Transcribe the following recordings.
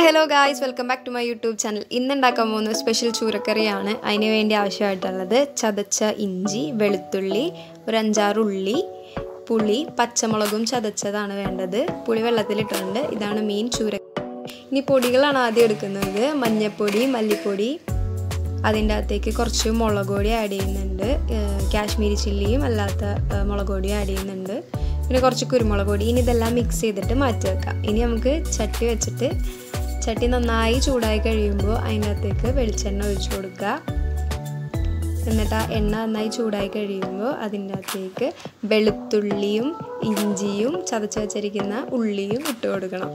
hello guys welcome back to my YouTube channel ഇന്ന് ഉണ്ടാക്കാൻ പോകുന്ന സ്പെഷ്യൽ ചൂരക്കറിയാണ് അതിന് വേണ്ടി ആവശ്യമായിട്ടുള്ളത് ചതച്ച ഇഞ്ചി വെളുത്തുള്ളി ഒരു അഞ്ചാറ് ഉള്ളി പുളി പച്ചമുളകും ചതച്ചതാണ് വേണ്ടത് പുളി വെള്ളത്തിലിട്ടിട്ടുണ്ട് ഇതാണ് മെയിൻ ചൂര ഇനി പൊടികളാണ് ആദ്യം എടുക്കുന്നത് മഞ്ഞൾപ്പൊടി മല്ലിപ്പൊടി അതിൻ്റെ അകത്തേക്ക് കുറച്ച് മുളക് പൊടി ആഡ് ചെയ്യുന്നുണ്ട് ഏഹ് കാശ്മീരി ചില്ലിയും അല്ലാത്ത ഏഹ് മുളക് പൊടിയും ആഡ് ചെയ്യുന്നുണ്ട് പിന്നെ കുറച്ച് കുരുമുളക് പൊടി ഇനി ഇതെല്ലാം മിക്സ് ചെയ്തിട്ട് മാറ്റി വെക്കാം ഇനി നമുക്ക് ചട്ടി വെച്ചിട്ട് ചട്ടി നന്നായി ചൂടായി കഴിയുമ്പോൾ അതിൻ്റെ അകത്തേക്ക് വെളിച്ചെണ്ണ ഒഴിച്ചു കൊടുക്കുക എന്നിട്ട് ആ എണ്ണ നന്നായി ചൂടായി കഴിയുമ്പോൾ അതിൻ്റെ അകത്തേക്ക് വെളുത്തുള്ളിയും ഇഞ്ചിയും ചതച്ച് വെച്ചിരിക്കുന്ന ഉള്ളിയും ഇട്ട് കൊടുക്കണം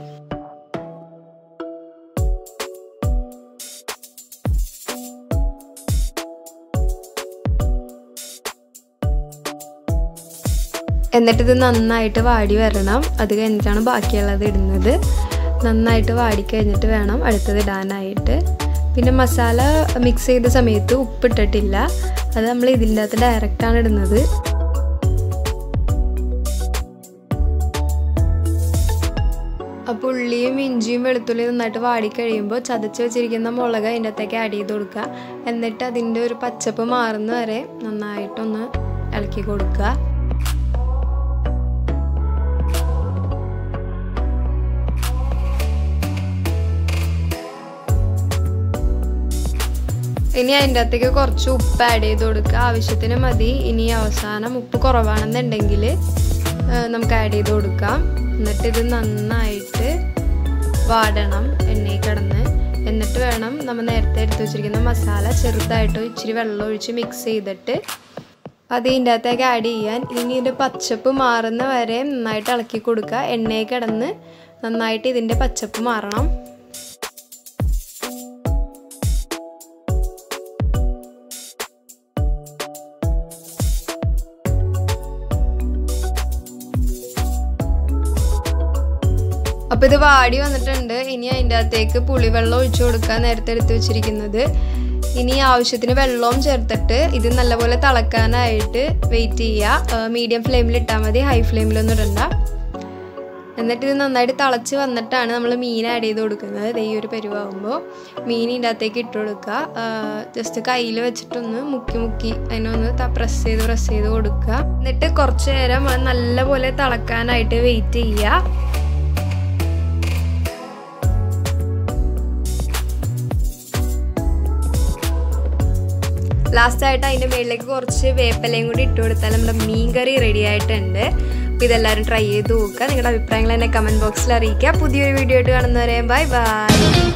എന്നിട്ട് ഇത് നന്നായിട്ട് വാടി വരണം അത് കഴിഞ്ഞിട്ടാണ് ബാക്കിയുള്ളത് ഇടുന്നത് നന്നായിട്ട് വാടി കഴിഞ്ഞിട്ട് വേണം അടുത്തത് ഇടാനായിട്ട് പിന്നെ മസാല മിക്സ് ചെയ്ത സമയത്ത് ഉപ്പിട്ടിട്ടില്ല അത് നമ്മൾ ഇതിൻ്റെ അകത്ത് ഡയറക്റ്റാണ് ഇടുന്നത് അപ്പോൾ ഉള്ളിയും ഇഞ്ചിയും വെളുത്തുള്ളിയും നന്നായിട്ട് വാടി കഴിയുമ്പോൾ ചതച്ച് വെച്ചിരിക്കുന്ന മുളക് അതിൻ്റെ അകത്തേക്ക് ആഡ് ചെയ്ത് കൊടുക്കുക എന്നിട്ട് അതിൻ്റെ ഒരു പച്ചപ്പ് മാറുന്ന വരെ നന്നായിട്ടൊന്ന് ഇളക്കി കൊടുക്കുക ഇനി അതിൻ്റെ അകത്തേക്ക് കുറച്ച് ഉപ്പ് ആഡ് ചെയ്ത് കൊടുക്കുക ആവശ്യത്തിന് മതി ഇനി അവസാനം ഉപ്പ് കുറവാണെന്നുണ്ടെങ്കിൽ നമുക്ക് ആഡ് ചെയ്ത് കൊടുക്കാം എന്നിട്ട് ഇത് നന്നായിട്ട് വാടണം എണ്ണയിൽ കിടന്ന് എന്നിട്ട് വേണം നമ്മൾ നേരത്തെ എടുത്ത് വെച്ചിരിക്കുന്ന മസാല ചെറുതായിട്ട് ഇച്ചിരി വെള്ളം ഒഴിച്ച് മിക്സ് ചെയ്തിട്ട് അത് ഇതിൻ്റെ അകത്തേക്ക് ആഡ് ചെയ്യാൻ ഇനി ഇതിൻ്റെ പച്ചപ്പ് മാറുന്ന വരെ നന്നായിട്ട് ഇളക്കി കൊടുക്കുക എണ്ണയിൽ കിടന്ന് നന്നായിട്ട് ഇതിൻ്റെ പച്ചപ്പ് മാറണം അപ്പോൾ ഇത് വാടി വന്നിട്ടുണ്ട് ഇനി അതിൻ്റെ അകത്തേക്ക് പുളിവെള്ളം ഒഴിച്ചു കൊടുക്കാൻ നേരത്തെ എടുത്ത് വെച്ചിരിക്കുന്നത് ഇനി ആവശ്യത്തിന് വെള്ളവും ചേർത്തിട്ട് ഇത് നല്ലപോലെ തിളക്കാനായിട്ട് വെയിറ്റ് ചെയ്യുക മീഡിയം ഫ്ലെയിമിൽ ഇട്ടാൽ മതി ഹൈ ഫ്ലെയിമിലൊന്നും ഇടണ്ട എന്നിട്ട് ഇത് നന്നായിട്ട് തിളച്ച് വന്നിട്ടാണ് നമ്മൾ മീൻ ആഡ് ചെയ്ത് കൊടുക്കുന്നത് ഈ ഒരു പരുവാകുമ്പോൾ മീൻ ഇതിൻ്റെ അകത്തേക്ക് ഇട്ട് കൊടുക്കുക ജസ്റ്റ് കയ്യിൽ വെച്ചിട്ടൊന്ന് മുക്കി മുക്കി അതിനൊന്ന് പ്രസ് ചെയ്ത് പ്രസ് ചെയ്ത് കൊടുക്കുക എന്നിട്ട് കുറച്ച് നേരം അത് നല്ലപോലെ തിളക്കാനായിട്ട് വെയിറ്റ് ചെയ്യുക ലാസ്റ്റായിട്ട് അതിൻ്റെ മുകളിലേക്ക് കുറച്ച് വേപ്പലയും കൂടി ഇട്ട് കൊടുത്താൽ നമ്മുടെ മീൻ കറി റെഡി ആയിട്ടുണ്ട് അപ്പോൾ ഇതെല്ലാവരും ട്രൈ ചെയ്ത് നോക്കുക നിങ്ങളുടെ അഭിപ്രായങ്ങൾ എന്നെ കമൻറ്റ് ബോക്സിൽ അറിയിക്കുക പുതിയൊരു വീഡിയോ ആയിട്ട് കാണുന്നവരെ ബൈ ബൈ